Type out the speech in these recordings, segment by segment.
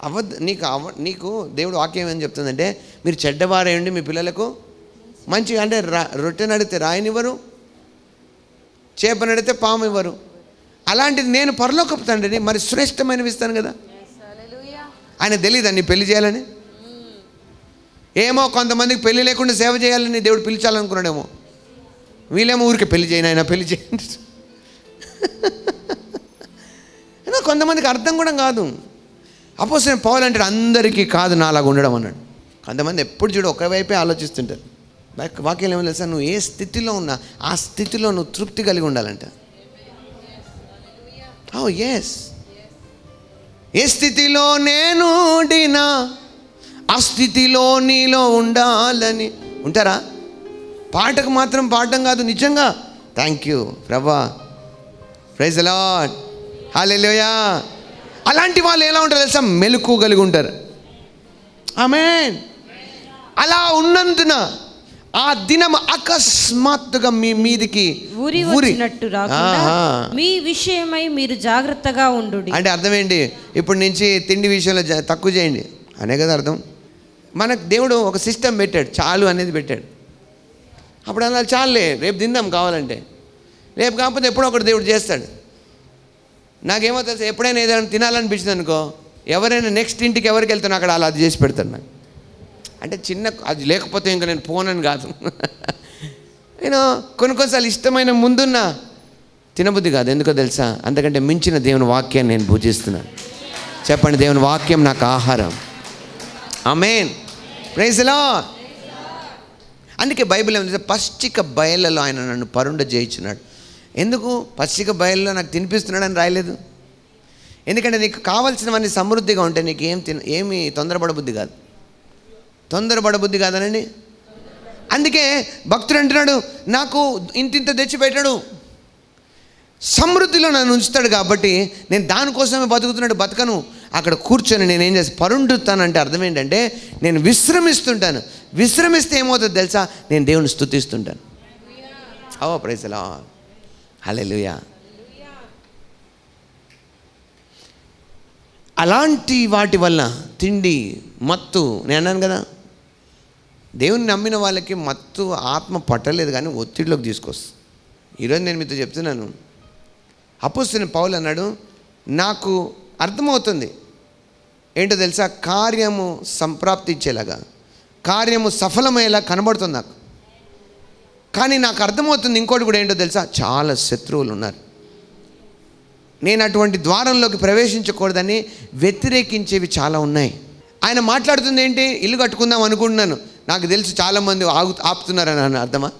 అవద్దు నీకు అవ నీకు దేవుడు వాక్యం ఏమని చెప్తుందంటే మీరు చెడ్డవారేయండి మీ పిల్లలకు మంచిగా అంటే రా రొట్టె నడితే రాయనివ్వరు చేప నడితే పాము ఇవ్వరు అలాంటిది నేను పరలోకపు తండ్రిని మరి శ్రేష్టమైనవి ఇస్తాను కదా ఆయన తెలియదా నీ పెళ్లి చేయాలని ఏమో కొంతమందికి పెళ్లి లేకుండా సేవ చేయాలని దేవుడు పిలిచాలనుకున్నాడేమో వీళ్ళేమో ఊరికి పెళ్లి చేయను ఆయన పెళ్లి చేయండి ఏదో కొంతమందికి అర్థం కూడా కాదు అపోజ్ నేను పోవాలంటే అందరికీ కాదు నాలాగా ఉండడం అన్నాడు కొంతమంది ఎప్పుడు చూడు ఒకవైపే ఆలోచిస్తుంటారు వాక్- వాక్యం ఏమో తెలుసా నువ్వు ఏ స్థితిలో ఉన్నా ఆ స్థితిలో నువ్వు తృప్తి కలిగి ఉండాలంట ఓ ఎస్ ఏ స్థితిలో నేను ఉండినా ఆ స్థితిలో నీలో ఉండాలని ఉంటారా పాటకు మాత్రం పాడటం కాదు నిజంగా thank you Prabha praise the Lord hallelujah అలాంటి వాళ్ళు ఎలా ఉంటారు తెలుసా మెలకు కలిగి ఉంటారు ఆమెన్ అలా ఉన్నందున ఆ దినం అకస్మాత్తుగా మీ మీదికి ఊరి ఊరి- వచ్చినట్టు రాకుండా ఆహా. మీ విషయమై మీరు జాగ్రత్తగా ఉండు అంటే అర్థం ఏంటి ఇప్పటి నుంచి తిండి విషయంలో జా- తక్కువ చేయండి అనే కదా అర్థం మనకు దేవుడు ఒక సిస్టమ్ పెట్టాడు చాలు అనేది పెట్టాడు అప్పుడు అలా చాలులే రేపు తిందాం కావాలంటే రేపు కాకపోతే ఎప్పుడో ఒకటి దేవుడు చేస్తాడు నాకేమో తెలుసు ఎప్పుడైనా ఏదైనా తినాలనిపించింది అనుకో ఎవరైనా నెక్స్ట్ ఇంటికి ఎవరికి వెళ్తానో అక్కడ అలా అది చేసి పెడతాడు నాకు అంటే చిన్న అది లేకపోతే ఇంకా నేను పోనని కాదు నేను కొన్ని కొన్నిసార్లు ఇష్టమైన ముందున్న తినబుద్ధి కాదు ఎందుకో తెలుసా అంతకంటే మించిన దేవుని వాక్యాన్ని నేను పూజిస్తున్నాను చెప్పండి దేవుని వాక్యం నాకు ఆహారం అమేన్ ప్రైజ్లా అందుకే బైబిల్ ఏమంటే పశ్చిక బయళ్ళలో ఆయన నన్ను పరుండ చేయించున్నాడు ఎందుకు పశ్చిక బయల్లో నాకు తినిపిస్తున్నాడని రాయలేదు ఎందుకంటే నీకు కావాల్సినవన్నీ సమృద్ధిగా ఉంటే నీకు ఏం తిన ఏమి తొందరపడబుద్ధి కాదు తొందరపడబుద్ధి కాదనండి అందుకే భక్తుడు అంటున్నాడు నాకు ఇంతింత తెచ్చిపెట్టాడు సమృద్ధిలో నన్ను ఉంచుతాడు కాబట్టి నేను దానికోసమే బతుకుతున్నాడు బతకను అక్కడ కూర్చొని నేను ఏం చేస్తాను పరుండుతానంటే అర్థం ఏంటంటే నేను విశ్రమిస్తుంటాను విశ్రమిస్తే ఏమవుతుంది తెలుసా నేను దేవుని స్తుతిస్తుంటాను ఓ ప్రైజ్లా హల్లెలూయా అలాంటి వాటి వల్ల తిండి మత్తు నేను అన్నాను కదా దేవుని నమ్మిన వాళ్ళకి మత్తు ఆత్మ పట్టలేదు కానీ ఒత్తిడిలోకి తీసుకొస్తుంది ఈరోజు నేను మీతో చెప్తున్నాను అపోస్తున్న పౌలు అన్నాడు నాకు అర్థమవుతుంది ఏంటో తెలుసా కార్యము సంప్రాప్తి ఇచ్చేలాగా కార్యము సఫలమయ్యేలా కనబడుతుంది నాకు కానీ నాకు అర్థమవుతుంది ఇంకోటి కూడా ఏంటో తెలుసా చాలా శత్రువులు ఉన్నారు నేను అటువంటి ద్వారంలోకి ప్రవేశించకూడదని వ్యతిరేకించేవి చాలా ఉన్నాయి ఆయన మాట్లాడుతుంది ఏంటి ఇల్లు కట్టుకుందాం అనుకుంటున్నాను నాకు తెలుసు చాలామంది ఆగు ఆపుతున్నారని అని అర్థమా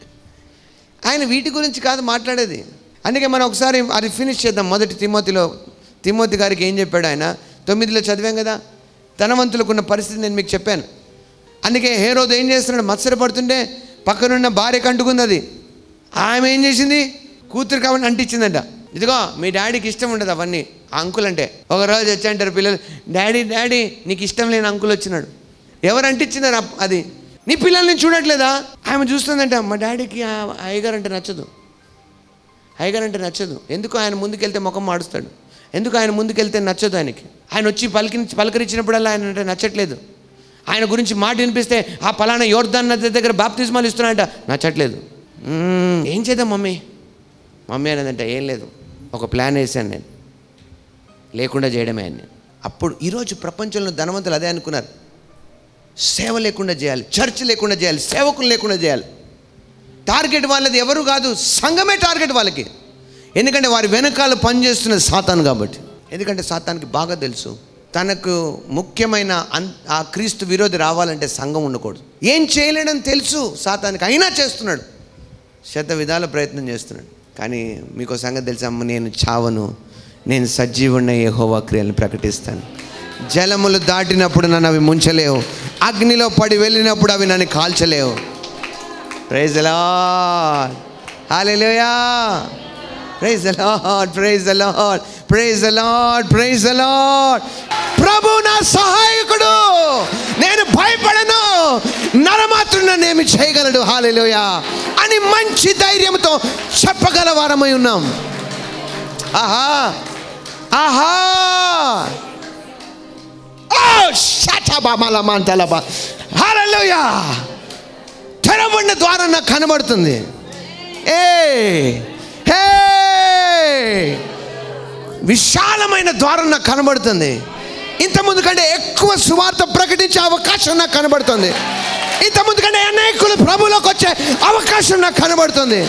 ఆయన వీటి గురించి కాదు మాట్లాడేది అందుకే మనం ఒకసారి అది ఫినిష్ చేద్దాం మొదటి తిమోతిలో తిమోతి గారికి ఏం చెప్పాడు ఆయన తొమ్మిదిలో చదివాం కదా ధనవంతులకున్న పరిస్థితి నేను మీకు చెప్పాను అందుకే హే రోజు ఏం చేస్తున్నాడు మత్సరపడుతుంటే పక్కనున్న భార్య కంటుకుంది అది ఆమె ఏం చేసింది కూతురు కాబట్టి అంటించిందంట ఇదిగో మీ డాడీకి ఇష్టం ఉండదు అవన్నీ ఆ అంకుల్ అంటే ఒక రోజు వచ్చి అంటారు పిల్లలు డాడీ డాడీ నీకు ఇష్టం లేని అంకుల్ వచ్చినాడు ఎవరు అంటించినారు అప్- అది నీ పిల్లల్ని చూడట్లేదా ఆమె చూస్తుందంట మా డాడీకి ఆ అయ్యగారు అంటే నచ్చదు అయ్యగారు అంటే నచ్చదు ఎందుకు ఆయన ముందుకెళ్తే ముఖం మాడుస్తాడు ఎందుకు ఆయన ముందుకెళ్తే నచ్చదు ఆయనకి ఆయన వచ్చి పలికి పలకరించినప్పుడల్లా ఆయన అంటే నచ్చట్లేదు ఆయన గురించి మాట వినిపిస్తే ఆ పలానా యోర్ధాన్ నది దగ్గర బాప్తిజమాలు ఇస్తున్నాడంట నచ్చట్లేదు "మ్మ్, ఏం చేద్దాం మమ్మీ మమ్మీ అనేదంట ఏం లేదు ఒక ప్లాన్ వేసాను నేను లేకుండా చేయడమే అని అప్పుడు ఈరోజు ప్రపంచంలో ధనవంతులు అదే అనుకున్నారు సేవ లేకుండా చేయాలి చర్చ్ లేకుండా చేయాలి సేవకులు లేకుండా చేయాలి టార్గెట్ వాళ్ళది ఎవరు కాదు సంఘమే టార్గెట్ వాళ్ళకి ఎందుకంటే వారి వెనకాల పనిచేస్తున్నది సాతాను కాబట్టి ఎందుకంటే సాతానికి బాగా తెలుసు తనకు ముఖ్యమైన అన్ ఆ క్రీస్తు విరోధి రావాలంటే సంఘం ఉండకూడదు ఏం చేయలేడని తెలుసు సాతానికి అయినా చేస్తున్నాడు శత విధాల ప్రయత్నం చేస్తున్నాడు కానీ మీకు ఒక సంగతి తెలుసమ్మ నేను చావను నేను సజీవున్న యెహోవా క్రియలను ప్రకటిస్తాను జలములు దాటినప్పుడు నన్ను అవి ముంచలేవు అగ్నిలో పడి వెళ్ళినప్పుడు అవి నన్ను కాల్చలేవు praise Lord hallelujah praise Lord praise Lord praise Lord praise Lord praise నా సహాయకుడు నేను భయపడను నరమాత్రుడు నన్ను ఏమి చేయగలడు హాలెలూయా అని మంచి ధైర్యంతో చెప్పగల వారమై ఉన్నాం ఆహా ఆహా ఓ షటబామలమాంతలబా హల్లెలూయా తెరవబడిన ద్వారం నాకు కనబడుతుంది ఏ హే విశాలమైన ద్వారం నాకు కనబడుతుంది ఇంతకుముందు కంటే ఎక్కువ సువార్త ప్రకటించే అవకాశం నాకు కనబడుతుంది ఇంతకుముందు కంటే అనేకులు ప్రభులోకి వచ్చే అవకాశం నాకు కనబడుతుంది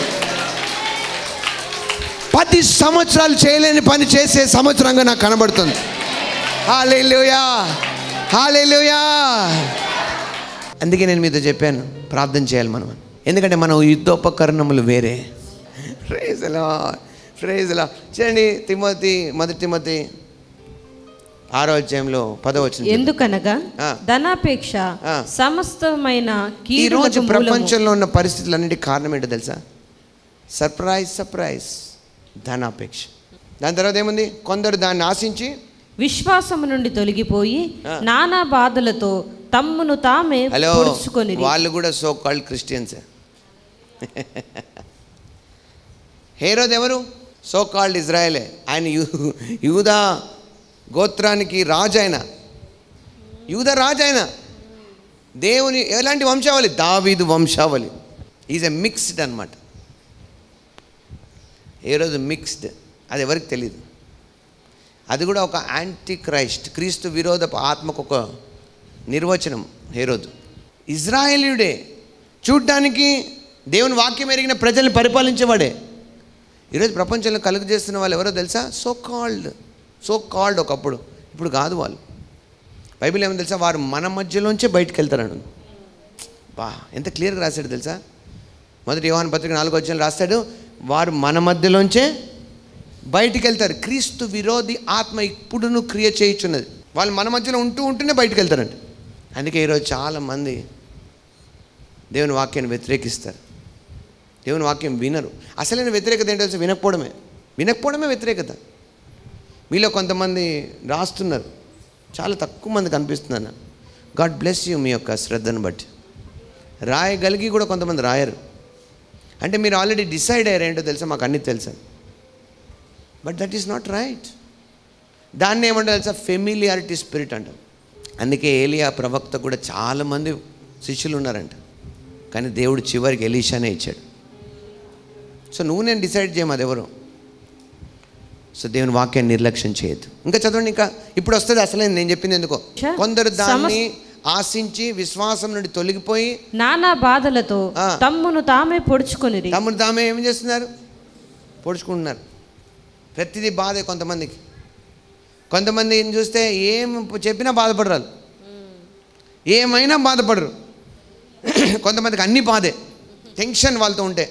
పది సంవత్సరాలు చేయలేని పని చేసే సంవత్సరంగా నాకు కనబడుతుంది హాలేలుయా హాలేలుయా అందుకే నేను మీతో చెప్పాను ప్రార్థన చేయాలి మనం ఎందుకంటే మనం యుద్ధోపకరణములు వేరే ఫ్రేజ్లా ఫ్రేజ్లా చూడండి తిమోతి మొదటి తిమోతి ఆరో అధ్యాయంలో పదో వచ్చింది ఎందుకనగా ఆ. ధనాపేక్ష ఆ. సమస్తమైన ఈ రోజు కీడులకు మూలము. ప్రపంచంలో ఉన్న పరిస్థితులన్నిటి కారణం ఏంటో తెలుసా సర్ప్రైజ్ సర్ప్రైజ్ ధనాపేక్ష దాని తర్వాత ఏముంది కొందరు దాన్ని ఆశించి విశ్వాసము నుండి తొలగిపోయి ఆ. నానా బాధలతో తమ్మును తామే హలో పొడుచుకొని వాళ్ళు కూడా సో కాల్డ్ క్రిస్టియన్స్ హేరోద్ ఎవరు సో కాల్డ్ ఇజ్రాయలే ఆయన యూ యూదా గోత్రానికి రాజు ఆయన యూదా రాజు ఆయన దేవుని ఎలాంటి వంశావళి దావీదు వంశావళి ఈజ్ ఎ మిక్స్డ్ అనమాట ఏ రోజు మిక్స్డ్ అది ఎవరికి తెలియదు అది కూడా ఒక యాంటీ క్రైస్ట్ క్రీస్తు విరోధపు ఆత్మకు ఒక నిర్వచనం హేరోదు ఇజ్రాయేలీయుడే చూడ్డానికి దేవుని వాక్యం ఎరిగిన ప్రజల్ని పరిపాలించేవాడే ఈరోజు ప్రపంచంలో కలుగు చేస్తున్న వాళ్ళు ఎవరో తెలుసా సో కాల్డ్ సో కాల్డ్ ఒకప్పుడు ఇప్పుడు కాదు వాళ్ళు బైబిల్ ఏమో తెలుసా వారు మన మధ్యలోంచే బయటకు వెళ్తారని బా ఎంత క్లియర్గా రాశాడు తెలుసా మొదటి యోహాన్ పత్రిక నాలుగో వచ్చిన రాస్తాడు వారు మన మధ్యలోంచే బయటికి వెళ్తారు క్రీస్తు విరోధి ఆత్మ ఇప్పుడును క్రియ చేయుచున్నది వాళ్ళు మన మధ్యలో ఉంటూ ఉంటూనే బయటికి వెళ్తారండి అందుకే ఈరోజు చాలామంది దేవుని వాక్యాన్ని వ్యతిరేకిస్తారు దేవుని వాక్యం వినరు అసలైన వ్యతిరేకత ఏంటో తెలుసా? వినకపోవడమే వినకపోవడమే వ్యతిరేకత మీలో కొంతమంది రాస్తున్నారు చాలా తక్కువ మంది కనిపిస్తున్నాను గాడ్ బ్లెస్ యూ మీ యొక్క శ్రద్ధను బట్టి రాయగలిగి కూడా కొంతమంది రాయరు అంటే మీరు ఆల్రెడీ డిసైడ్ అయ్యారు ఏంటో తెలుసా మాకు అన్నీ తెలుసా but that is not right దాన్ని ఏమంటారు తెలుసా ఫెమిలియారిటీ స్పిరిట్ అంటాం అందుకే ఏలియా ప్రవక్త కూడా చాలామంది శిష్యులు ఉన్నారంట కానీ దేవుడు చివరికి ఎలీషానే ఇచ్చాడు సో నువ్వు నేను డిసైడ్ చేయము అది ఎవరు సో దేవుని వాక్యాన్ని నిర్లక్ష్యం చేయొద్దు ఇంకా చదవండి ఇంకా ఇప్పుడు వస్తుంది అసలే నేను చెప్పింది ఎందుకో చ- కొందరు దాన్ని సమస్- ఆశించి విశ్వాసం నుండి తొలగిపోయి నానా బాధలతో ఆ. తమ్మును తామే పొడుచుకొని తమ్ముడు తామే ఏం చేస్తున్నారు పొడుచుకుంటున్నారు ప్రతిదీ బాధే కొంతమందికి కొంతమంది ఏం చూస్తే ఏం చెప్పినా బాధపడరాలు ఏమైనా బాధపడరు కొంతమందికి అన్ని బాధే టెన్షన్ వాళ్ళతో ఉంటే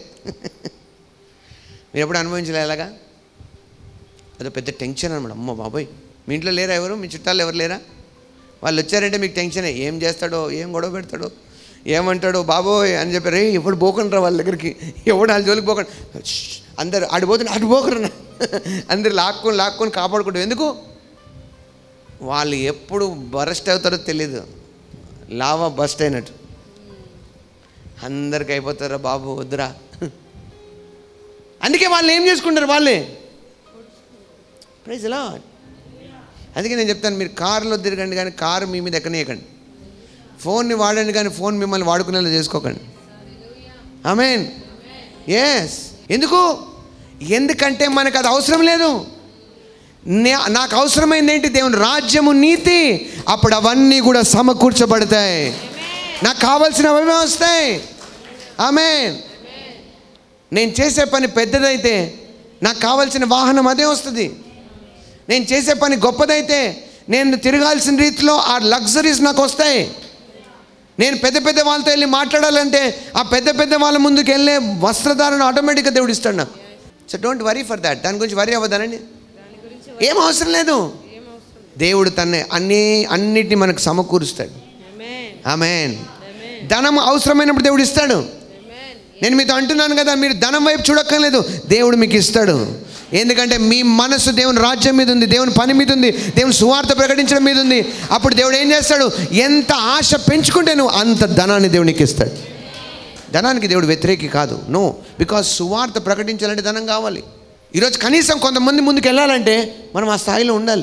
మీరు ఎప్పుడు అనుభవించలే ఎలాగా అదో పెద్ద టెన్షన్ అనమాట అమ్మ బాబోయ్ మీ ఇంట్లో లేరా ఎవరు మీ చుట్టాలు ఎవరు లేరా వాళ్ళు వచ్చారంటే మీకు టెన్షనే ఏం చేస్తాడో ఏం గొడవ పెడతాడో ఏమంటాడో బాబోయ్ అని చెప్పి రే ఎప్పుడు పోకుండా వాళ్ళ దగ్గరికి ఎవడు వాళ్ళ జోలికి పోకండి షష్, అందరు అటు పోతున్నా అటు పోకరు అందరు లాక్కొని లాక్కొని కాపాడుకుంటాం ఎందుకు వాళ్ళు ఎప్పుడు బరస్ట్ అవుతారో తెలియదు లావా బస్ట్ అయినట్టు అందరికి అయిపోతారా బాబు వద్దురా అందుకే వాళ్ళు ఏం చేసుకుంటారు వాళ్ళే ప్రైజ్ ఎలా అందుకే నేను చెప్తాను మీరు కారులో తిరగండి కానీ కారు మీ మీద ఎక్కనేయకండి ఫోన్ని వాడండి కానీ ఫోన్ మిమ్మల్ని వాడుకునేలా చేసుకోకండి ఆమెన్ ఎస్ ఎందుకు ఎందుకంటే మనకు అది అవసరం లేదు నే- నాకు అవసరమైంది ఏంటి దేవుని రాజ్యము నీతి అప్పుడు అవన్నీ కూడా సమకూర్చబడతాయి నాకు కావాల్సినవి అవే వస్తాయి ఆమెన్ నేను చేసే పని పెద్దదైతే నాకు కావాల్సిన వాహనం అదే వస్తుంది నేను చేసే పని గొప్పదైతే నేను తిరగాల్సిన రీతిలో ఆ లగ్జరీస్ నాకు వస్తాయి నేను పెద్ద పెద్ద వాళ్ళతో వెళ్ళి మాట్లాడాలంటే ఆ పెద్ద పెద్ద వాళ్ళ ముందుకు వెళ్ళే వస్త్రధారణ ఆటోమేటిక్గా దేవుడు ఇస్తాడు నాకు so don't worry for that దాని గురించి వరీ అవ్వదానండి ఏం అవసరం లేదు దేవుడు తన అన్ని అన్నిటిని మనకు సమకూరుస్తాడు ఆమెన్ ధనం అవసరమైనప్పుడు దేవుడు ఇస్తాడు నేను మీతో అంటున్నాను కదా మీరు ధనం వైపు చూడక్కర్లేదు దేవుడు మీకు ఇస్తాడు ఎందుకంటే మీ మనసు దేవుని రాజ్యం మీద ఉంది దేవుని పని మీద ఉంది దేవుని సువార్త ప్రకటించడం మీద ఉంది అప్పుడు దేవుడు ఏం చేస్తాడు ఎంత ఆశ పెంచుకుంటే నువ్వు అంత ధనాన్ని దేవునికి ఇస్తాడు ధనానికి దేవుడు వ్యతిరేకి కాదు నో బికాజ్ సువార్త ప్రకటించాలంటే ధనం కావాలి ఈరోజు కనీసం కొంతమంది ముందుకు వెళ్ళాలంటే మనం ఆ స్థాయిలో ఉండాలి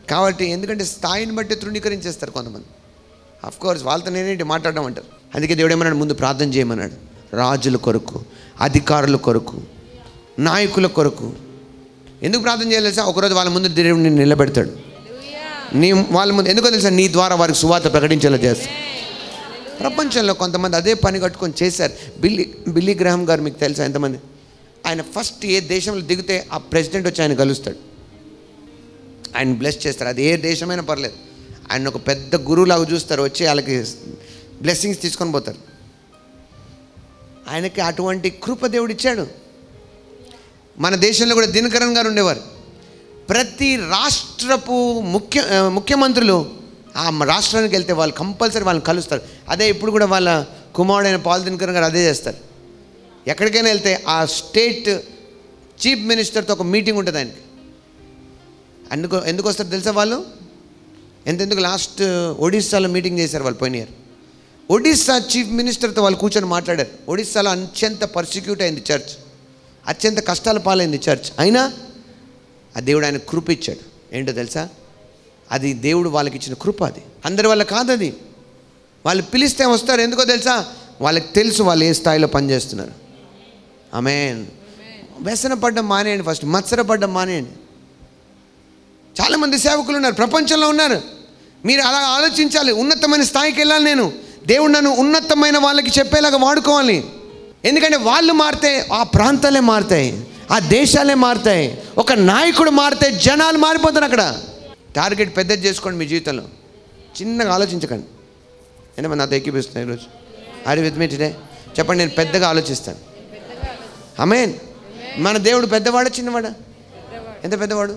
కాబట్టి ఎందుకంటే స్థాయిని బట్టి తృణీకరించేస్తారు కొంతమంది అఫ్ కోర్స్ వాళ్ళతో నేనేంటి మాట్లాడడం అంటారు అందుకే దేవుడు ఏమన్నాడు ముందు ప్రార్థన చేయమన్నాడు రాజుల కొరకు అధికారుల కొరకు నాయకుల కొరకు ఎందుకు ప్రార్థన చేయాలి తెలుసా ఒకరోజు వాళ్ళ ముందు దేవుడిని నిలబెడతాడు నీ వాళ్ళ ముందు ఎందుకో తెలుసా నీ ద్వారా వారికి సువార్త ప్రకటించేలా చేస్తా ప్రపంచంలో కొంతమంది అదే పని కట్టుకొని చేశారు బిల్లీ బిల్లీ గ్రహం గారు మీకు తెలుసా ఎంతమంది ఆయన ఫస్ట్ ఏ దేశంలో దిగితే ఆ ప్రెసిడెంట్ వచ్చి ఆయన కలుస్తాడు ఆయన బ్లెస్ చేస్తారు అది ఏ దేశమైనా పర్లేదు ఆయన ఒక పెద్ద గురువులాగా చూస్తారు వచ్చి వాళ్ళకి బ్లెస్సింగ్స్ తీసుకొని పోతారు ఆయనకి అటువంటి కృప దేవుడు ఇచ్చాడు మన దేశంలో కూడా దినకరన్ గారు ఉండేవారు ప్రతి రాష్ట్రపు ముఖ్య ఆ, ముఖ్యమంత్రులు ఆ రాష్ట్రానికి వెళ్తే వాళ్ళు కంపల్సరీ వాళ్ళని కలుస్తారు అదే ఇప్పుడు కూడా వాళ్ళ కుమారుడైన పాల్ దినకరన్ గారు అదే చేస్తారు ఎక్కడికైనా వెళ్తే ఆ స్టేట్ చీఫ్ మినిస్టర్తో ఒక మీటింగ్ ఉంటుంది ఆయనకి అందుకు ఎందుకు వస్తారు తెలుసా వాళ్ళు ఎంతెందుకు లాస్ట్ ఒడిస్సాలో మీటింగ్ చేశారు వాళ్ళు పోయిన ఇయర్ ఒడిస్సా చీఫ్ మినిస్టర్తో వాళ్ళు కూర్చొని మాట్లాడారు ఒడిస్సాలో అత్యంత పర్సిక్యూట్ అయింది చర్చ్ అత్యంత కష్టాల పాలైంది చర్చ్ అయినా ఆ దేవుడు ఆయన కృప ఇచ్చాడు ఏంటో తెలుసా అది దేవుడు వాళ్ళకి ఇచ్చిన కృప అది అందరి వల్ల కాదు అది వాళ్ళు పిలిస్తే వస్తారు ఎందుకో తెలుసా వాళ్ళకి తెలుసు వాళ్ళు ఏ స్థాయిలో పనిచేస్తున్నారు ఆమెన్ వ్యసన పడ్డం మానేయండి ఫస్ట్ మత్సర పడ్డం మానేయండి చాలామంది సేవకులు ఉన్నారు ప్రపంచంలో ఉన్నారు మీరు అలా ఆలోచించాలి ఉన్నతమైన స్థాయికి వెళ్ళాలి నేను దేవుడు నన్ను ఉన్నతమైన వాళ్ళకి చెప్పేలాగా వాడుకోవాలి ఎందుకంటే వాళ్ళు మారితే ఆ ప్రాంతాలే మారుతాయి ఆ దేశాలే మారుతాయి ఒక నాయకుడు మారితే జనాలు మారిపోతారు అక్కడ టార్గెట్ పెద్దది చేసుకోండి మీ జీవితంలో చిన్నగా ఆలోచించకండి ఎంతమంది నాతో ఎక్కిపిస్తున్నాయి ఈరోజు ఆడి విత్ మీ టుడే చెప్పండి నేను పెద్దగా ఆలోచిస్తాను అమేన్ మన దేవుడు పెద్దవాడా చిన్నవాడా ఎంత పెద్దవాడు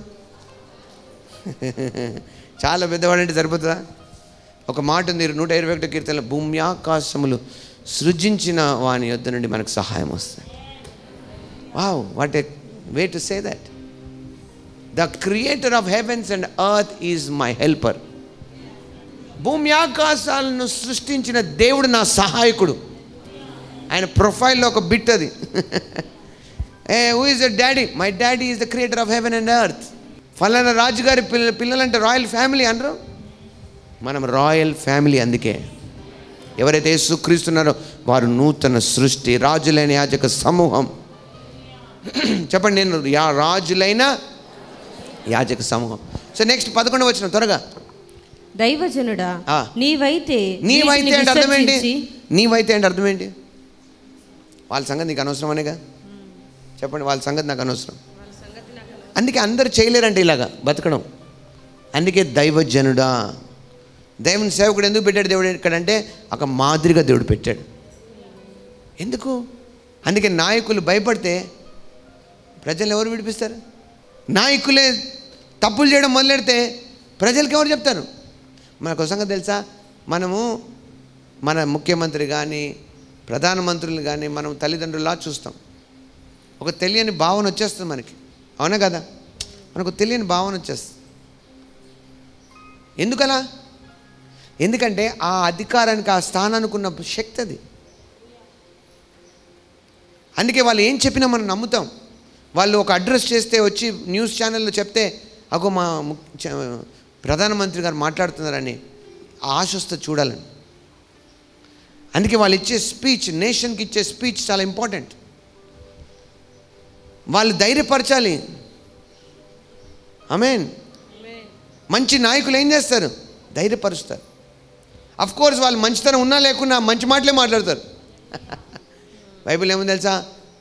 చాలా పెద్దవాడు అంటే సరిపోతుందా ఒక మాట ఉంది నూట ఇరవై ఒకటో కీర్తనలో భూమి ఆకాశములు సృజించిన వాని యొద్ద నుండి మనకు సహాయం వస్తుంది wow what a way to say that the creator of heavens and earth is my helper భూమి ఆకాశాలను సృష్టించిన దేవుడు నా సహాయకుడు ఆయన ప్రొఫైల్లో ఒక బిట్ అది a who is the daddy my daddy is the creator of heaven and earth ఫలానా రాజుగారి పిల్ల పిల్లలంటే రాయల్ ఫ్యామిలీ అనరు మనం రాయల్ ఫ్యామిలీ అందుకే ఎవరైతే యేసుక్రీస్తున్నారో వారు నూతన సృష్టి రాజులైన యాజక సమూహం చెప్పండి నేను యా రాజులైన యాజక సమూహం సో నెక్స్ట్ పదకొండు వచ్చిన త్వరగా దైవజనుడా ఆ. నీవైతే నీవైతే వీటిని అంటే అర్థం ఏంటి విసర్జించి నీవైతే అంటే అర్థం ఏంటి వాళ్ళ సంగతి నీకు అనవసరం అనేగా చెప్పండి వాళ్ళ సంగతి నాకు అనవసరం అందుకే అందరు చేయలేరంటే ఇలాగా బతకడం అందుకే దైవజనుడా దేవుని సేవకుడు ఎందుకు పెట్టాడు దేవుడు ఇక్కడంటే ఒక మాదిరిగా దేవుడు పెట్టాడు ఎందుకు అందుకే నాయకులు భయపడితే ప్రజలు ఎవరు విడిపిస్తారు నాయకులే తప్పులు చేయడం మొదలెడితే ప్రజలకి ఎవరు చెప్తారు మనకు సంగతి తెలుసా మనము మన ముఖ్యమంత్రి కానీ ప్రధానమంత్రులు కానీ మనం తల్లిదండ్రులా చూస్తాం ఒక తెలియని భావన వచ్చేస్తుంది మనకి అవునా కదా మనకు తెలియని భావన వచ్చేస్తుంది ఎందుకలా ఎందుకంటే ఆ అధికారానికి ఆ స్థానానికి ఉన్న శక్తి అది అందుకే వాళ్ళు ఏం చెప్పినా మనం నమ్ముతాం వాళ్ళు ఒక అడ్రస్ చేస్తే వచ్చి న్యూస్ ఛానల్లో చెప్తే అగో మా ము- చ- ప్రధానమంత్రి గారు మాట్లాడుతున్నారని ఆ ఆశ వస్తే చూడాలని అందుకే వాళ్ళు ఇచ్చే స్పీచ్ నేషన్కి ఇచ్చే స్పీచ్ చాలా ఇంపార్టెంట్ వాళ్ళు ధైర్యపరచాలి ఆమెన్ మంచి నాయకులు ఏం చేస్తారు ధైర్యపరుస్తారు అఫ్ కోర్స్ వాళ్ళు మంచితనం ఉన్నా లేకున్నా మంచి మాటలే మాట్లాడతారు బైబిల్ ఏముంది తెలుసా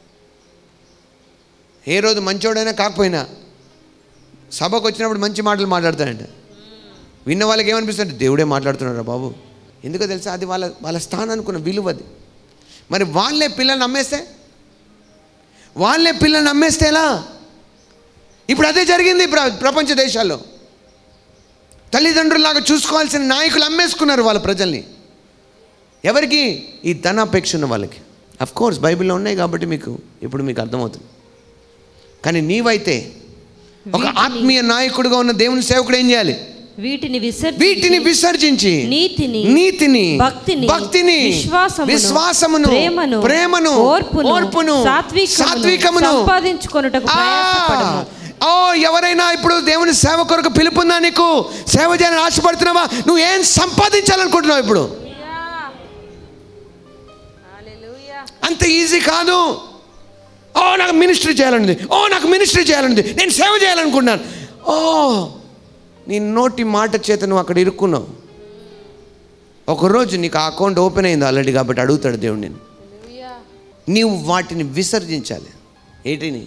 ఏ రోజు మంచోడైనా కాకపోయినా సభకు వచ్చినప్పుడు మంచి మాటలు మాట్లాడతాడంట విన్న వాళ్ళకి ఏమనిపిస్తుంది దేవుడే మాట్లాడుతున్నారా బాబు ఎందుకో తెలుసా అది వాళ్ళ వాళ్ళ స్థానానికి ఉన్న విలువ అది మరి వాళ్ళే పిల్లల్ని అమ్మేస్తే వాళ్ళే పిల్లల్ని అమ్మేస్తే ఎలా ఇప్పుడు అదే జరిగింది ప్ర ప్రపంచ దేశాల్లో తల్లిదండ్రులాగా చూసుకోవాల్సిన నాయకులు అమ్మేసుకున్నారు వాళ్ళ ప్రజల్ని ఎవరికి ఈ ధనాపేక్ష ఉన్న వాళ్ళకి అఫ్ కోర్స్ బైబిల్లో ఉన్నాయి కాబట్టి మీకు ఇప్పుడు మీకు అర్థమవుతుంది కానీ నీవైతే ఒక ఆత్మీయ నాయకుడుగా ఉన్న దేవుని సేవకుడు ఏం చేయాలి వీటిని వీటిని విసర్జించి విసర్జించి నీతిని నీతిని భక్తిని భక్తిని విశ్వాసమును విశ్వాసమును ప్రేమను ప్రేమను ఓర్పును ఓర్పును సాత్వికమును సాత్వికమును సంపాదించుకొనుటకు ఆ, ప్రయాసపడము ఓ ఎవరైనా ఇప్పుడు దేవుని సేవ కొరకు పిలుపుందా నీకు సేవ చేయాలని ఆశపడుతున్నావా నువ్వు ఏం సంపాదించాలనుకుంటున్నావు ఇప్పుడు అంత ఈజీ కాదు ఓ నాకు మినిస్ట్రీ చేయాలనుంది ఓ నాకు మినిస్ట్రీ చేయాలనుంది నేను సేవ చేయాలనుకుంటున్నాను ఓ నీ నోటి మాట చేత నువ్వు అక్కడ ఇరుక్కున్నావు ఒకరోజు నీకు ఆ అకౌంట్ ఓపెన్ అయింది ఆల్రెడీ కాబట్టి అడుగుతాడు దేవుడు నేను నీవు వాటిని విసర్జించాలి ఏంటిని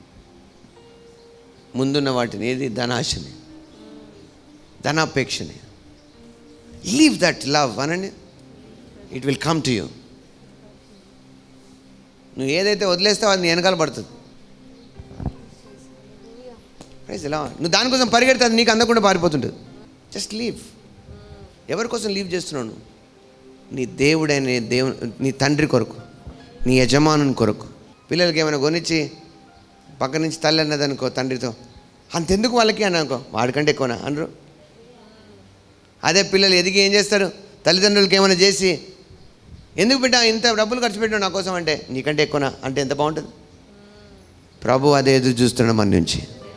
ముందున్న వాటిని ఏది ధనాశని ధనాపేక్షని లీవ్ దట్ లవ్ అనండి it will come to you నువ్వు ఏదైతే వదిలేస్తావో అది నీ వెనకాల పడుతుంది ప్రైజ్ ఎలా నువ్వు దానికోసం పరిగెడితే అది నీకు అందకుండా పారిపోతుంటుంది జస్ట్ లీవ్ ఎవరి కోసం లీవ్ చేస్తున్నావు నువ్వు నీ దేవుడైన దేవు నీ తండ్రి కొరకు నీ యజమానుని కొరకు పిల్లలకి ఏమైనా కొనిచ్చి పక్క నుంచి తల్లి అన్నది అనుకో తండ్రితో అంతెందుకు వాళ్ళకి అని అనుకో వాడికంటే ఎక్కువనా అనరు అదే పిల్లలు ఎదిగి ఏం చేస్తారు తల్లిదండ్రులకి ఏమైనా చేసి ఎందుకు బిడ్డ ఇంత డబ్బులు ఖర్చు పెట్టావు నా కోసం అంటే నీకంటే ఎక్కువనా అంటే ఎంత బాగుంటుంది ప్రభు అదే ఎదురు చూస్తున్నాడు మన నుంచి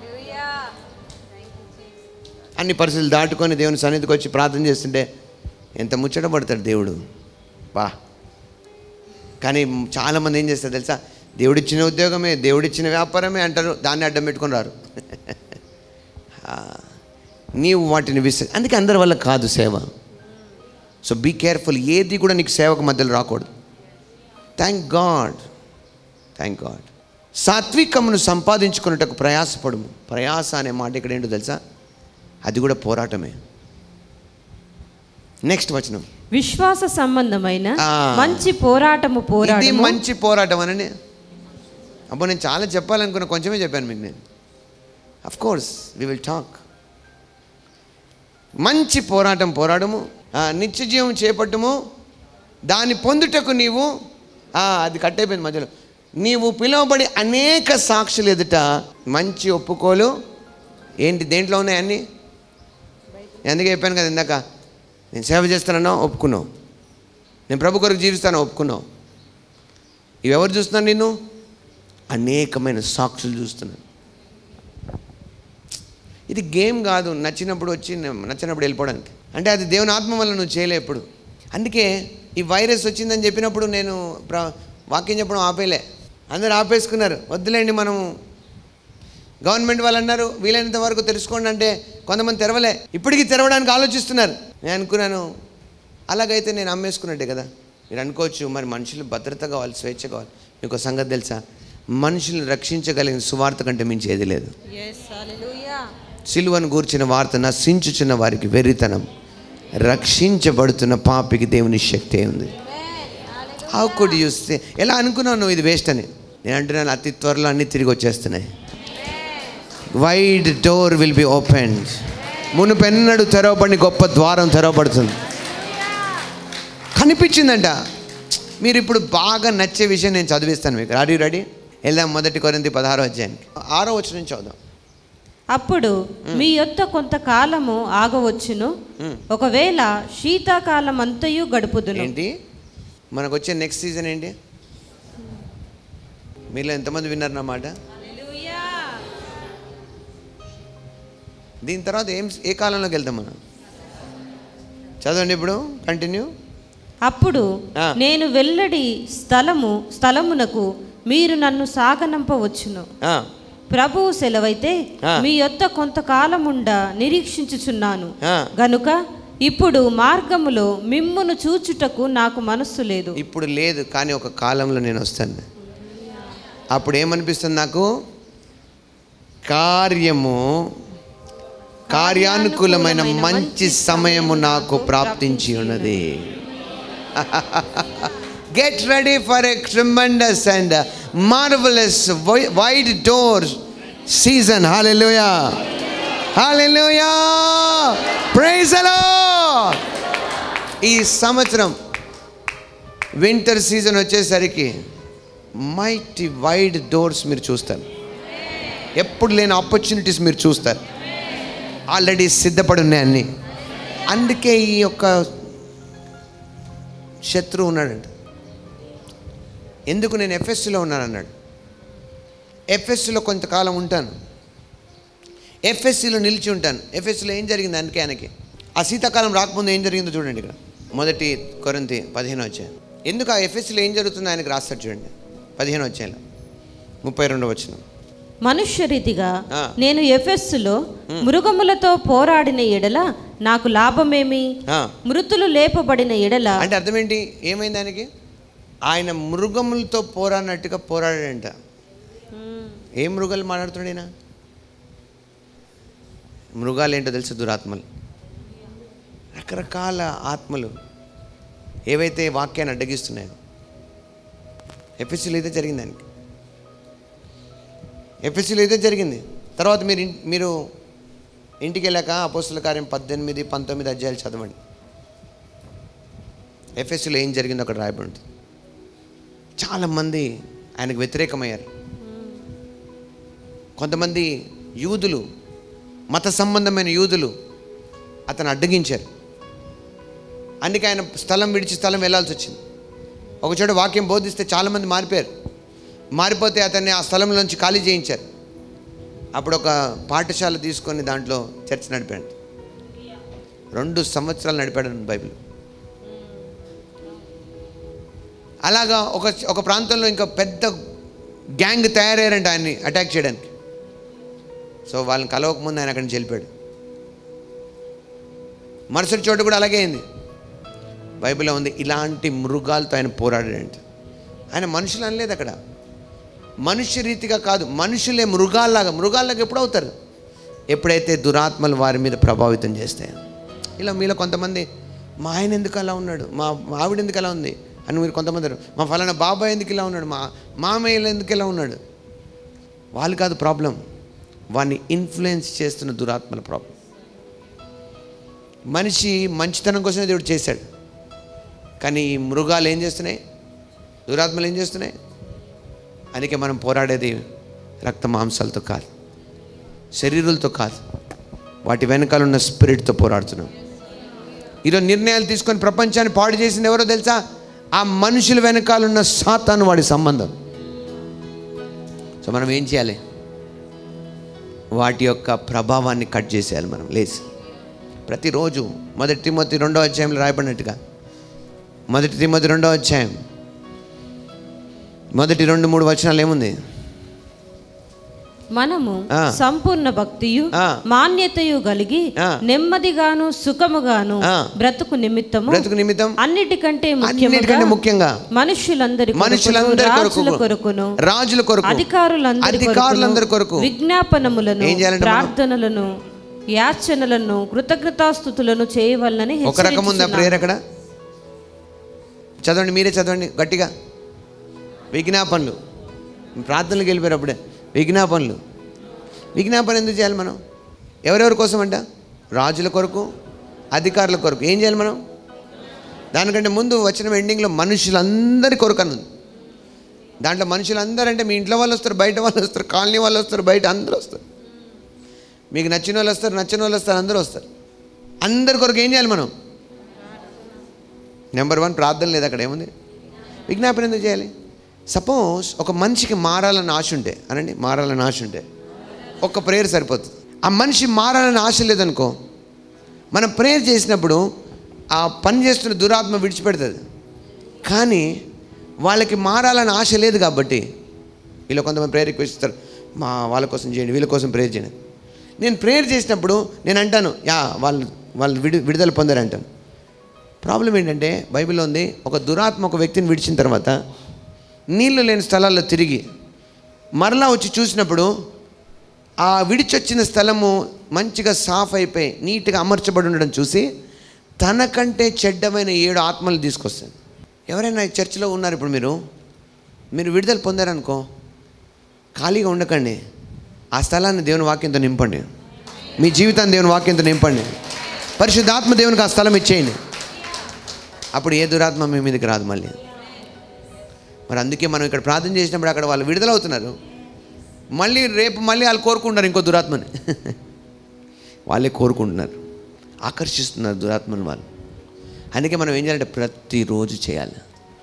అన్ని పరిస్థితులు దాటుకొని దేవుని సన్నిధికి వచ్చి ప్రార్థన చేస్తుంటే ఎంత ముచ్చట పడతాడు దేవుడు బా కానీ చాలామంది ఏం చేస్తారు తెలుసా దేవుడిచ్చిన ఉద్యోగమే దేవుడిచ్చిన వ్యాపారమే అంటారు దాన్ని అడ్డం పెట్టుకొని రారు ఆ, నీవు వాటిని విస అందుకే అందరి వల్ల కాదు సేవ సో బీ కేర్ఫుల్ ఏది కూడా నీకు సేవకు మధ్యలో రాకూడదు థ్యాంక్ గాడ్ థ్యాంక్ గాడ్ సాత్వికమును సంపాదించుకున్నటకు ప్రయాసపడము ప్రయాస అనే మాట ఇక్కడ ఏంటో తెలుసా అది కూడా పోరాటమే నెక్స్ట్ వచనం విశ్వాస సంబంధమైన ఆ. మంచి పోరాటము ఇది పోరాటము మంచి పోరాటం అనండి అబ్బో నేను చాలా చెప్పాలనుకున్న కొంచెమే చెప్పాను మీకు నేను of course we will talk మంచి పోరాటం పోరాడము ఆ, నిత్య జీవం చేపట్టము దాన్ని పొందుటకు నీవు ఆ, అది కట్టయిపోయింది మధ్యలో నీవు పిలువబడి అనేక సాక్షులు ఎదుట మంచి ఒప్పుకోలు ఏంటి దేంట్లో ఉన్నాయి అన్నీ ఎందుకు చెప్పాను కదా ఇందాక నేను సేవ చేస్తానన్నా ఒప్పుకున్నావు నేను ప్రభు కొరకు జీవిస్తాను ఒప్పుకున్నావు ఇవి ఎవరు చూస్తున్నారు నిన్ను అనేకమైన సాక్షులు చూస్తున్నాను ఇది గేమ్ కాదు నచ్చినప్పుడు వచ్చి నచ్చినప్పుడు వెళ్ళిపోవడానికి అంటే అది దేవుని ఆత్మ వల్ల నువ్వు చేయలే ఎప్పుడు అందుకే ఈ వైరస్ వచ్చిందని చెప్పినప్పుడు నేను ప్ర వాక్యం చెప్పడం ఆపేలే అందరూ ఆపేసుకున్నారు వద్దులేండి మనము గవర్నమెంట్ వాళ్ళు అన్నారు వీలైనంత వరకు తెలుసుకోండి అంటే కొంతమంది తెరవలే ఇప్పటికీ తెరవడానికి ఆలోచిస్తున్నారు నేను అనుకున్నాను అలాగైతే నేను అమ్మేసుకున్నట్టే కదా మీరు అనుకోవచ్చు మరి మనుషులు భద్రత కావాలి స్వేచ్ఛ కావాలి మీకు ఒక సంగతి తెలుసా మనుషులను రక్షించగలిగిన సువార్త కంటే మించి ఏది లేదు సిలువను గూర్చిన వార్త నశించుచున్న వారికి వెర్రితనం రక్షించబడుతున్న పాపికి దేవుని శక్తి ఉంది హౌ కుడ్ చూస్తే ఎలా అనుకున్నావు నువ్వు ఇది వేస్ట్ అని నేను అంటున్నాను అతి త్వరలో అన్నీ తిరిగి వచ్చేస్తున్నాయి wide door will be open మునుపెన్నడు తెరవబడి గొప్ప ద్వారం తెరవబడుతుంది కనిపించిందంట మీరు ఇప్పుడు బాగా నచ్చే విషయం నేను చదివిస్తాను మీకు రెడీ రెడీ వెళ్దాం మొదటి కొరింది పదహారో అధ్యాయానికి ఆరో వచ్చిన నుంచి చదుదాం అప్పుడు మీ యొద్ద కొంతకాలము ఆగవచ్చును ఒకవేళ శీతాకాలం అంతయు గడుపుదును ఏంటి మనకు వచ్చే నెక్స్ట్ సీజన్ ఏంటి మీలో ఎంతమంది విన్నారు నా మాట దీని తర్వాత ఏం ఏ కాలంలోకి వెళ్తాం మనం చదవండి ఇప్పుడు కంటిన్యూ అప్పుడు ఆ. నేను వెల్లడి స్థలము స్థలమునకు మీరు నన్ను సాగనంపవచ్చును ప్రభువు సెలవైతే ఆ. మీ యొద్ద కొంతకాలముండ నిరీక్షించుచున్నాను ఆ. గనుక ఇప్పుడు మార్గములో మిమ్మును చూచుటకు నాకు మనస్సు లేదు ఇప్పుడు లేదు కానీ ఒక కాలంలో నేను వస్తాను అప్పుడు ఏమనిపిస్తుంది నాకు కార్యము కార్యానుకూలమైన మంచి సమయము నాకు ప్రాప్తించి ఉన్నది get ready for a tremendous and marvellous wide door season hallelujah hallelujah praise అలో ఈ సంవత్సరం వింటర్ సీజన్ వచ్చేసరికి మైటీ వైడ్ డోర్స్ మీరు చూస్తారు ఎప్పుడు లేని ఆపర్చునిటీస్ మీరు చూస్తారు ఆల్రెడీ సిద్ధపడి ఉన్నాయి అన్నీ అందుకే ఈ యొక్క శత్రువు ఉన్నాడంట ఎందుకు నేను ఎఫ్ఎస్సిలో ఉన్నాను అన్నాడు ఎఫ్ఎస్సిలో కొంతకాలం ఉంటాను ఎఫ్ఎస్సిలో నిలిచి ఉంటాను ఎఫ్ఎస్సిలో ఏం జరిగింది అందుకే ఆయనకి ఆ శీతాకాలం రాకముందు ఏం జరిగిందో చూడండి ఇక్కడ మొదటి కొరంతి పదిహేను వచ్చాయి ఎందుకు ఆ ఎఫ్ఎస్సిలో ఏం జరుగుతుందో ఆయనకి రాస్తాడు చూడండి పదిహేను వచ్చాయిలో ముప్పై రెండు వచ్చిన మనుష్య రీతిగా ఆ. నేను ఎఫెస్సులో మృగములతో పోరాడిన ఎడల నాకు లాభమేమి మృతులు లేపబడిన ఎడల అంటే అర్థం ఏంటి ఏమైంది ఆయనకి ఆయన మృగములతో పోరాడినట్టుగా పోరాడాడంట ఏ మృగాలు మాట్లాడుతున్నాడు ఈయన మృగాలు ఏంటో తెలుసు దురాత్మలు రకరకాల ఆత్మలు ఏవైతే వాక్యాన్ని అడ్డగిస్తున్నాయో ఎఫ్ఎస్సీలో అయితే జరిగింది ఆయనకి ఎఫ్ఎస్సీలో అయితే జరిగింది తర్వాత మీరు ఇన్- మీరు ఇంటికి వెళ్ళాక అపోస్తుల కార్యం పద్దెనిమిది పంతొమ్మిది అధ్యాయాలు చదవండి ఎఫ్ఎస్సీలో ఏం జరిగిందో అక్కడ రాయబడి ఉంటుంది చాలామంది ఆయనకు వ్యతిరేకమయ్యారు కొంతమంది యూదులు మత సంబంధమైన యూదులు అతను అడ్డగించారు అందుకే ఆయన స్థలం విడిచి స్థలం వెళ్ళాల్సి వచ్చింది ఒక చోట వాక్యం బోధిస్తే చాలామంది మారిపోయారు మారిపోతే అతన్ని ఆ స్థలంలోంచి ఖాళీ చేయించారు అప్పుడు ఒక పాఠశాల తీసుకొని దాంట్లో చర్చ్ నడిపాడు రెండు సంవత్సరాలు నడిపాడు బైబిల్ అలాగా ఒక ఒక ప్రాంతంలో ఇంకా పెద్ద గ్యాంగ్ తయారయ్యారంట ఆయన్ని అటాక్ చేయడానికి సో వాళ్ళని కలవకముందు ఆయన అక్కడి నుంచి వెళ్ళిపోయాడు మరుసటి చోట కూడా అలాగే అయింది బైబిల్లో ఉంది ఇలాంటి మృగాలతో ఆయన పోరాడాడంట ఆయన మనుషులు అనలేదు అక్కడ మనుష్య రీతిగా కాదు మనుషులే మృగాల్లాగా మృగాల్లాగా ఎప్పుడు అవుతారు ఎప్పుడైతే దురాత్మలు వారి మీద ప్రభావితం చేస్తాయి ఇలా మీలో కొంతమంది మా ఆయన ఎందుకు అలా ఉన్నాడు మా మా ఆవిడ ఎందుకు అలా ఉంది అని మీరు కొంతమంది అన్నారు. మా ఫలానా బాబాయ్ ఎందుకు ఇలా ఉన్నాడు మా మామయ్యలు ఎందుకు ఇలా ఉన్నాడు వాళ్ళు కాదు ప్రాబ్లం వాడిని ఇన్ఫ్లుయెన్స్ చేస్తున్న దురాత్మల ప్రాబ్లం మనిషి మంచితనం కోసమే దేవుడు చేశాడు కానీ ఈ మృగాలు ఏం చేస్తున్నాయి దురాత్మలు ఏం చేస్తున్నాయి అందుకే మనం పోరాడేది రక్త మాంసాలతో కాదు శరీరులతో కాదు వాటి వెనకాల ఉన్న స్పిరిట్తో పోరాడుతున్నాం ఈరోజు నిర్ణయాలు తీసుకొని ప్రపంచాన్ని పాడు చేసింది ఎవరో తెలుసా ఆ మనుషుల వెనకాల ఉన్న సాతాను వాడి సంబంధం సో మనం ఏం చేయాలి వాటి యొక్క ప్రభావాన్ని కట్ చేసేయాలి మనం లేచి ప్రతిరోజు మొదటి తిమ్మతి రెండో అధ్యాయంలో రాయబడినట్టుగా మొదటి తిమ్మతి రెండో అధ్యాయం మొదటి రెండు మూడు వచనాలు ఏముంది మనము ఆ. సంపూర్ణ భక్తియు ఆ. మాన్యతయు కలిగి ఆ. నెమ్మదిగాను సుఖముగాను ఆ. బ్రతుకు నిమిత్తము బ్రతుకు నిమిత్తం అన్నిటికంటే అన్నిటికంటే ముఖ్యముగా ముఖ్యంగా మనుషులందరి కొరకును, మనుషులందరి రాజుల కొరకు కొరకును రాజుల కొరకు అధికారులందరి అధికారులందరి కొరకు విజ్ఞాపనములను ఏం చేయాలంటే మనం? ప్రార్థనలను యాచనలను కృతజ్ఞతాస్థుతులను చేయవలనని ఒక రకం ఉందా హెచ్చరించుచున్నాను. ప్రేయర్ అక్కడ చదవండి మీరే చదవండి గట్టిగా విజ్ఞాపనలు ప్రార్థనలకు వెళ్ళిపోయారు అప్పుడే విజ్ఞాపనలు విజ్ఞాపన ఎందుకు చేయాలి మనం ఎవరెవరి కోసం అంట రాజుల కొరకు అధికారుల కొరకు ఏం చేయాలి మనం దానికంటే ముందు వచ్చిన ఎండింగ్లో మనుషులందరి కొరకు అని ఉంది దాంట్లో మనుషులందరూ అంటే మీ ఇంట్లో వాళ్ళు వస్తారు బయట వాళ్ళు వస్తారు కాలనీ వాళ్ళు వస్తారు బయట అందరూ వస్తారు మీకు నచ్చిన వాళ్ళు వస్తారు నచ్చిన వాళ్ళు వస్తారు అందరూ వస్తారు అందరి కొరకు ఏం చేయాలి మనం నెంబర్ వన్ ప్రార్థన లేదు అక్కడ ఏముంది విజ్ఞాపన ఎందుకు చేయాలి సపోజ్ ఒక మనిషికి మారాలని ఆశ ఉంటే అనండి మారాలని ఆశ ఉంటే ఒక్క ప్రేయర్ సరిపోతుంది ఆ మనిషి మారాలని ఆశ లేదనుకో మనం ప్రేయర్ చేసినప్పుడు ఆ పని చేస్తున్న దురాత్మ విడిచిపెడుతుంది కానీ వాళ్ళకి మారాలని ఆశ లేదు కాబట్టి వీళ్ళు కొంతమంది ప్రేయర్ రిక్వెస్ట్ ఇస్తారు మా వాళ్ళ కోసం చేయండి వీళ్ళ కోసం ప్రేయర్ చేయండి నేను ప్రేయర్ చేసినప్పుడు నేను అంటాను యా వాళ్ళు వాళ్ళు విడి విడుదల పొందారు అంటాను ప్రాబ్లం ఏంటంటే బైబిల్లో ఉంది ఒక దురాత్మ ఒక వ్యక్తిని విడిచిన తర్వాత నీళ్లు లేని స్థలాల్లో తిరిగి మరలా వచ్చి చూసినప్పుడు ఆ విడిచొచ్చిన స్థలము మంచిగా సాఫ్ అయిపోయి నీట్గా అమర్చబడి ఉండడం చూసి తనకంటే చెడ్డమైన ఏడు ఆత్మలు తీసుకొస్తాను ఎవరైనా ఈ చర్చిలో ఉన్నారు ఇప్పుడు మీరు మీరు విడుదల పొందారనుకో ఖాళీగా ఉండకండి ఆ స్థలాన్ని దేవుని వాక్యంతో నింపండి మీ జీవితాన్ని దేవుని వాక్యంతో నింపండి పరిశుద్ధాత్మ దేవునికి ఆ స్థలం ఇచ్చేయండి అప్పుడు ఏ దురాత్మ మీ మీదకి రాదు మళ్ళీ మరి అందుకే మనం ఇక్కడ ప్రార్థన చేసినప్పుడు అక్కడ వాళ్ళు విడుదలవుతున్నారు మళ్ళీ రేపు మళ్ళీ వాళ్ళు కోరుకుంటున్నారు ఇంకో దురాత్మని వాళ్ళే కోరుకుంటున్నారు ఆకర్షిస్తున్నారు దురాత్మని వాళ్ళు అందుకే మనం ఏం చేయాలంటే ప్రతిరోజు చేయాలి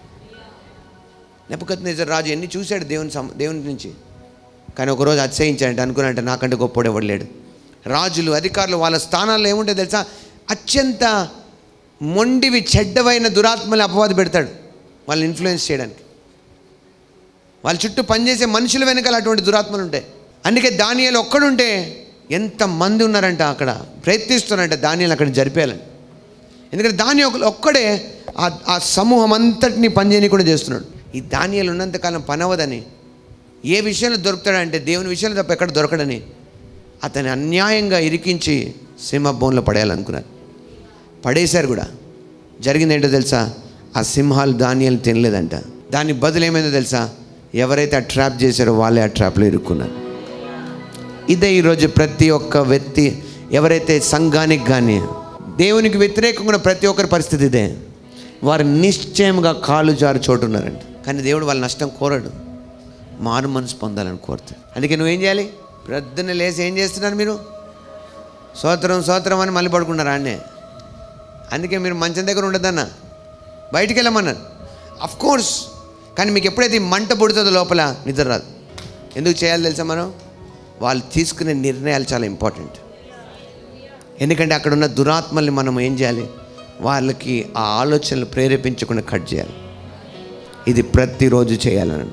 నెప్పకత్నేజర్ రాజు ఎన్ని చూశాడు దేవుని సం దేవుని నుంచి కానీ ఒకరోజు అతిశయించాడంటే అనుకున్నాడంటే నాకంటే గొప్పోడు ఎవడు లేడు రాజులు అధికారులు వాళ్ళ స్థానాల్లో ఏముంటాయి తెలుసా అత్యంత మొండివి చెడ్డవైన దురాత్మలు అపవాది పెడతాడు వాళ్ళని ఇన్ఫ్లుయెన్స్ చేయడానికి వాళ్ళ చుట్టూ పనిచేసే మనుషుల వెనకాల అటువంటి దురాత్మలు ఉంటాయి అందుకే దానియాలు ఒక్కడుంటే ఎంత మంది ఉన్నారంట అక్కడ ప్రయత్నిస్తున్నారంట దానియాలు అక్కడ జరిపేయాలని ఎందుకంటే దాని ఒక- ఒక్కడే ఆ ఆ సమూహం అంతటిని పనిచేయని కూడా చేస్తున్నాడు ఈ ధాన్యాలు ఉన్నంతకాలం పని అవ్వదని ఏ విషయంలో దొరుకుతాడంటే దేవుని విషయంలో తప్ప ఎక్కడ దొరకడని అతని అన్యాయంగా ఇరికించి సింహభవన్లో పడేయాలనుకున్నారు పడేశారు కూడా జరిగింది ఏంటో తెలుసా ఆ సింహాలు ధాన్యాలు తినలేదంట దాని బదులు ఏమైందో తెలుసా ఎవరైతే ఆ ట్రాప్ చేశారో వాళ్ళే ఆ ట్రాప్లో ఇరుక్కున్నారు ఇదే ఈరోజు ప్రతి ఒక్క వ్యక్తి ఎవరైతే సంఘానికి కానీ దేవునికి వ్యతిరేకంగా ఉన్న ప్రతి ఒక్కరి పరిస్థితి ఇదే వారు నిశ్చయంగా కాలు జారు చోటు ఉన్నారండి కానీ దేవుడు వాళ్ళ నష్టం కోరడు మారు మనసు పొందాలని కోరుతాడు అందుకే నువ్వేం చేయాలి ప్రొద్దున్న లేచి ఏం చేస్తున్నారు మీరు సోత్రం సోత్రం అని మళ్ళీ పడుకున్నారు ఆడనే అందుకే మీరు మంచం దగ్గర ఉండదన్న బయటికి వెళ్ళమన్నారు అఫ్ కోర్స్ కానీ మీకు ఎప్పుడైతే ఈ మంట పుడుతుందో లోపల నిద్ర రాదు ఎందుకు చేయాలి తెలుసా మనం వాళ్ళు తీసుకునే నిర్ణయాలు చాలా ఇంపార్టెంట్ ఎందుకంటే అక్కడ ఉన్న దురాత్మల్ని మనం ఏం చేయాలి వాళ్ళకి ఆ ఆలోచనలు ప్రేరేపించకుండా కట్ చేయాలి ఇది ప్రతిరోజు చేయాలని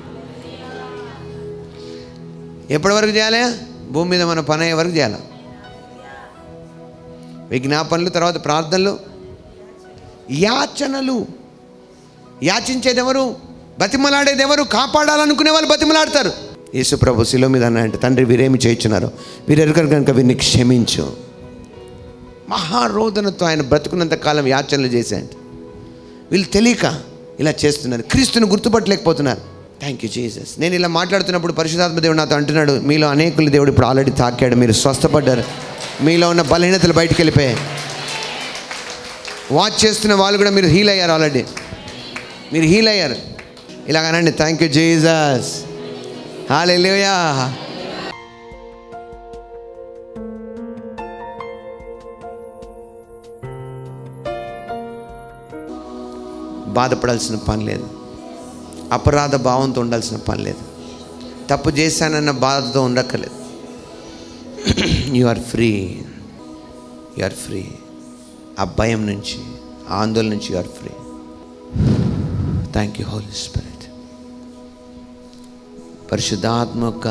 ఎప్పటి వరకు చేయాలి భూమి మీద మన పని అయ్యే వరకు చేయాలి విజ్ఞాపనలు తర్వాత ప్రార్థనలు యాచనలు యాచించేది ఎవరు బతిమలాడేది ఎవరు కాపాడాలనుకునే వాళ్ళు బతిమలాడతారు యేసు ప్రభు శిలో మీద అన్నాయంటే తండ్రి వీరేమి చేయించున్నారు వీరెరుకరు కనుక వీరిని క్షమించు మహారోదనతో ఆయన బ్రతుకున్నంత కాలం యాచనలు చేశాయంట వీళ్ళు తెలియక ఇలా చేస్తున్నారు క్రీస్తుని గుర్తుపట్టలేకపోతున్నారు థ్యాంక్ యూ జీసస్ నేను ఇలా మాట్లాడుతున్నప్పుడు పరిశుధాత్మ దేవుడు నాతో అంటున్నాడు మీలో అనేకులు దేవుడు ఇప్పుడు ఆల్రెడీ తాకాడు మీరు స్వస్థపడ్డారు మీలో ఉన్న బలహీనతలు బయటికి వెళ్ళిపోయాయి వాచ్ చేస్తున్న వాళ్ళు కూడా మీరు హీల్ అయ్యారు ఆల్రెడీ మీరు హీల్ అయ్యారు ఇలాగనండి థ్యాంక్ యూ జీసస్ హాలెలూయా బాధపడాల్సిన పని లేదు అపరాధ భావంతో ఉండాల్సిన పని లేదు తప్పు చేశానన్న బాధతో ఉండక్కర్లేదు you are free you are free ఆ భయం నుంచి ఆ ఆందోళన నుంచి you are free thank you holy spirit పరిశుద్ధాత్మ యొక్క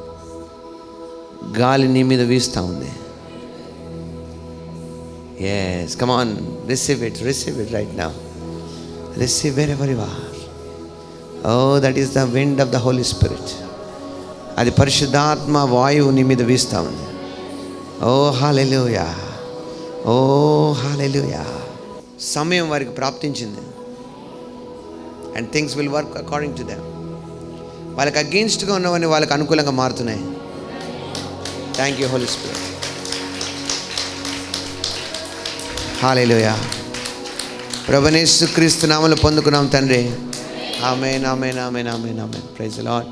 గాలి నీ మీద వీస్తూ ఉంది yes come on receive it receive it right నా receive wherever you are oh that is the wind of the holy spirit అది పరిశుద్ధాత్మ వాయువు నీ మీద వీస్తూ ఉంది ఓ హాలెలుయా ఓ హాలెలుయా సమయం వారికి ప్రాప్తించింది and things will work according to them వాళ్ళకి అగెయిన్స్ట్గా ఉన్నవన్నీ వాళ్ళకి అనుకూలంగా మారుతున్నాయి thank you holy spirit hallelujah ప్రభనేసు క్రీస్తు నామలు పొందుకున్నాం తండ్రి ఆమెన్ ఆమెన్ ఆమెన్ ఆమెన్ ఆమెన్ ప్రైజ్ లాడ్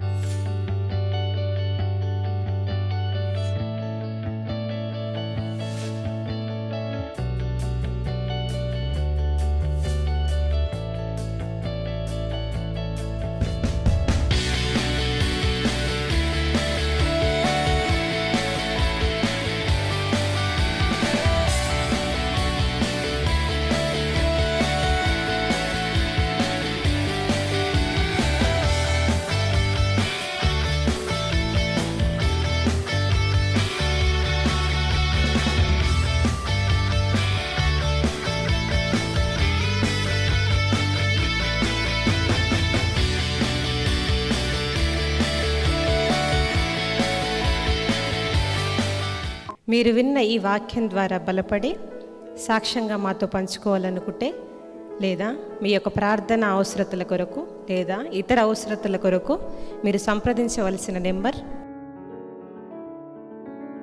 మీరు విన్న ఈ వాక్యం ద్వారా బలపడి సాక్ష్యంగా మాతో పంచుకోవాలనుకుంటే లేదా మీ యొక్క ప్రార్థన అవసరతల కొరకు లేదా ఇతర అవసరతల కొరకు మీరు సంప్రదించవలసిన నెంబర్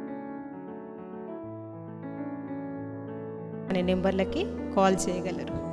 అనే నెంబర్లకి కాల్ చేయగలరు